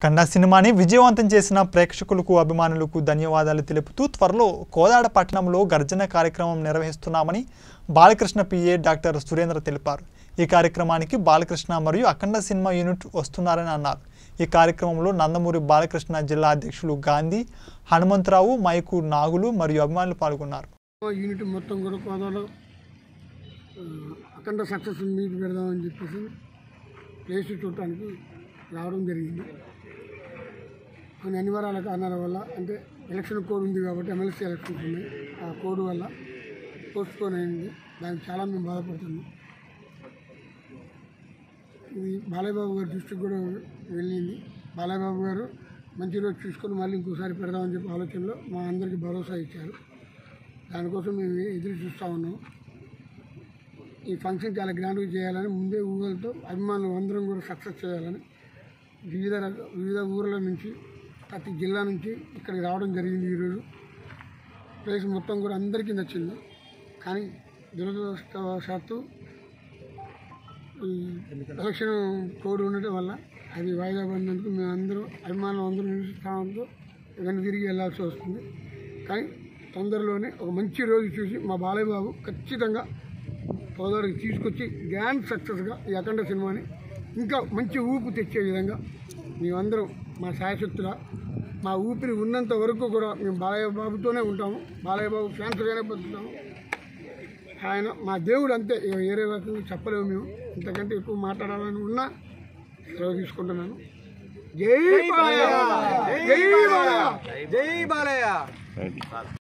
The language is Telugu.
కన్నా సినిమాని విజయవంతం చేసిన ప్రేక్షకులకు అభిమానులకు ధన్యవాదాలు తెలుపుతూ త్వరలో కోదాడ పట్టణంలో గర్జన కార్యక్రమం నిర్వహిస్తున్నామని బాలకృష్ణ పిఏ డాక్టర్ సురేంద్ర తెలిపారు ఈ కార్యక్రమానికి బాలకృష్ణ మరియు అఖండ సినిమా యూనిట్ వస్తున్నారని అన్నారు ఈ కార్యక్రమంలో నందమూరి బాలకృష్ణ జిల్లా అధ్యక్షులు గాంధీ హనుమంతరావు మైకు నాగులు మరియు అభిమానులు పాల్గొన్నారు యూనిట్ మొత్తం కూడా కోదాలో ఆ, అఖండ సక్సెస్ మీట్ పెడదామని చెప్పేసి ప్లేస్ చూడటానికి రావడం జరిగింది కొన్ని అనివార్యాల కారణాల వల్ల అంటే ఎలక్షన్ కోడ్ ఉంది కాబట్టి ఎమ్మెల్సీ ఎలక్షన్స్ ఉన్నాయి ఆ కోడ్ వల్ల పోస్ట్ పోన్ అయింది దానికి చాలా మేము బాధపడుతున్నాం ఇది బాలయ్యబాబు గారి దృష్టికి కూడా వెళ్ళింది బాలయ్యబాబు గారు మంచి రోజు చూసుకొని మళ్ళీ ఇంకోసారి పెడదామని చెప్పి ఆలోచనలో మా అందరికీ భరోసా ఇచ్చారు దానికోసం మేము ఎదురు చూస్తూ ఉన్నాం ఈ ఫంక్షన్ చాలా గ్రాండ్గా చేయాలని ముందే ఊళ్ళతో అభిమానులు అందరం కూడా సక్సెస్ చేయాలని వివిధ రక- వివిధ ఊర్ల నుంచి ప్రతి జిల్లా నుంచి ఇక్కడికి రావడం జరిగింది ఈరోజు ప్లేస్ మొత్తం కూడా అందరికీ నచ్చింది కానీ దురదృష్టవశాత్తు ఈ ఎలక్షన్ కోడ్ ఉండటం వల్ల అది వాయిదా పడినందుకు మేము అందరం అభిమానులు అందరూ నిలుస్తామంతో వెనక్కి తిరిగి వెళ్ళాల్సి వస్తుంది కానీ తొందరలోనే ఒక మంచి రోజు చూసి మా బాలయ్య బాబు ఖచ్చితంగా సోదరుడికి తీసుకొచ్చి గ్రాండ్ సక్సెస్గా ఈ అఖండ సినిమాని ఇంకా మంచి ఊపు తెచ్చే విధంగా మేమందరం మా శాయశక్తుల మా ఊపిరి ఉన్నంత వరకు కూడా మేము బాలయ్య బాబుతోనే ఉంటాము బాలయ్య బాబు ఫ్యాన్స్గానే బతుకుతాము ఆయన మా దేవుడు అంతే ఇక వేరే రకంగా చెప్పలేము మేము ఇంతకంటే ఎక్కువ మాట్లాడాలని ఉన్నా సెలవు తీసుకుంటున్నాను జై బాలయ్య జై బాలయ్య జై బాలయ్య